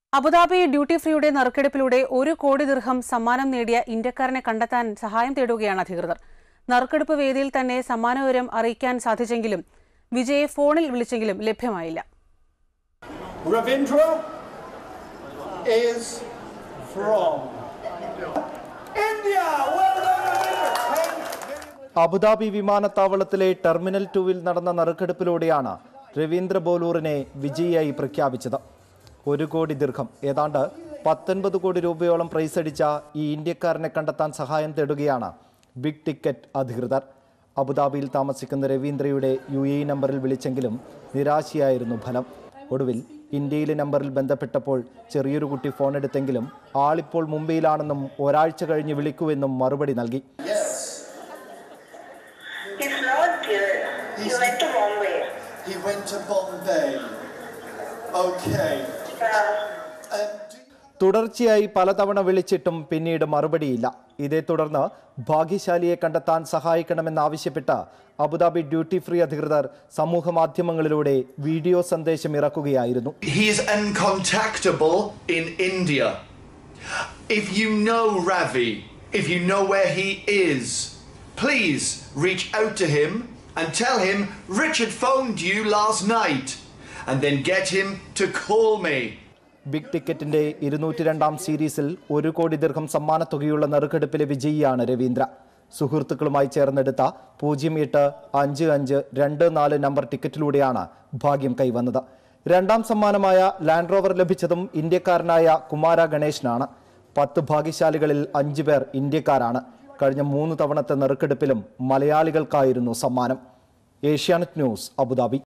Abu Dhabi duty ഫ്രീയുടെ നറുക്കെടുപ്പിലൂടെ ഒരു കോടി ദിർഹം സമ്മാനം നേടിയ ഇന്ത്യക്കാരനെ കണ്ടെത്താൻ സഹായം തേടുകയാണ് അധികൃതർ നറുക്കെടുപ്പ് വേദിയിൽ തന്നെ സമ്മാന വിവരം അറിയിക്കാൻ സാധിച്ചെങ്കിലും വിജയെ ഫോണിൽ വിളിച്ചെങ്കിലും ലഭ്യമായില്ല Ravindra is from India. Well done, Ravindra. Abu Dhabi വിമാനത്താവളത്തിലെ ടെർമിനൽ ടുവിൽ നടന്ന നറുക്കെടുപ്പിലൂടെയാണ് രവീന്ദ്ര ബോലൂറിനെ വിജയിയായി പ്രഖ്യാപിച്ചത് ഒരു കോടി ദീർഘം ഏതാണ്ട് പത്തൊൻപത് കോടി രൂപയോളം പ്രൈസ് അടിച്ച ഈ ഇന്ത്യക്കാരനെ കണ്ടെത്താൻ സഹായം തേടുകയാണ് ബിഗ് ടിക്കറ്റ് അധികൃതർ അബുദാബിയിൽ താമസിക്കുന്ന രവീന്ദ്രയുടെ യു എ നമ്പറിൽ വിളിച്ചെങ്കിലും നിരാശയായിരുന്നു ഫലം ഒടുവിൽ ഇന്ത്യയിലെ നമ്പറിൽ ബന്ധപ്പെട്ടപ്പോൾ ചെറിയൊരു കുട്ടി ഫോൺ എടുത്തെങ്കിലും ആളിപ്പോൾ മുംബൈയിലാണെന്നും ഒരാഴ്ച കഴിഞ്ഞ് വിളിക്കുമെന്നും മറുപടി നൽകി He's not here. He He's- went to Bombay. He went to Bombay. Okay. Yeah. Um, do you- തുടർച്ചയായി പലതവണ വിളിച്ചിട്ടും പിന്നീട് മറുപടിയില്ല ഇതേ തുടർന്ന് ഭാഗ്യശാലിയെ കണ്ടെത്താൻ സഹായിക്കണമെന്നാവശ്യപ്പെട്ട് അബുദാബി ഡ്യൂട്ടി ഫ്രീ അധികൃതർ സമൂഹ മാധ്യമങ്ങളിലൂടെ വീഡിയോ സന്ദേശം ഇറക്കുകയായിരുന്നു He is uncontactable in India. If you know Ravi, if you know where he is, please reach out to him and tell him Richard phoned you last night and then get him to call me. Big ടിക്കറ്റിന്റെ ഇരുന്നൂറ്റി രണ്ടാം സീരീസിൽ ഒരു കോടി ദീർഘം സമ്മാനത്തുകയുള്ള നറുക്കെടുപ്പിലെ വിജയിയാണ് രവീന്ദ്ര സുഹൃത്തുക്കളുമായി ചേർന്നെടുത്ത പൂജ്യം എട്ട് അഞ്ച് അഞ്ച് രണ്ട് നാല് നമ്പർ ടിക്കറ്റിലൂടെയാണ് ഭാഗ്യം കൈവന്നത് രണ്ടാം സമ്മാനമായ ലാൻഡ് റോവർ ലഭിച്ചതും ഇന്ത്യക്കാരനായ കുമാര ഗണേശനാണ് പത്ത് ഭാഗ്യശാലികളിൽ അഞ്ചു പേർ ഇന്ത്യക്കാരാണ് കഴിഞ്ഞ മൂന്ന് തവണത്തെ നറുക്കെടുപ്പിലും മലയാളികൾക്കായിരുന്നു സമ്മാനം ഏഷ്യാനെറ്റ് ന്യൂസ് അബുദാബി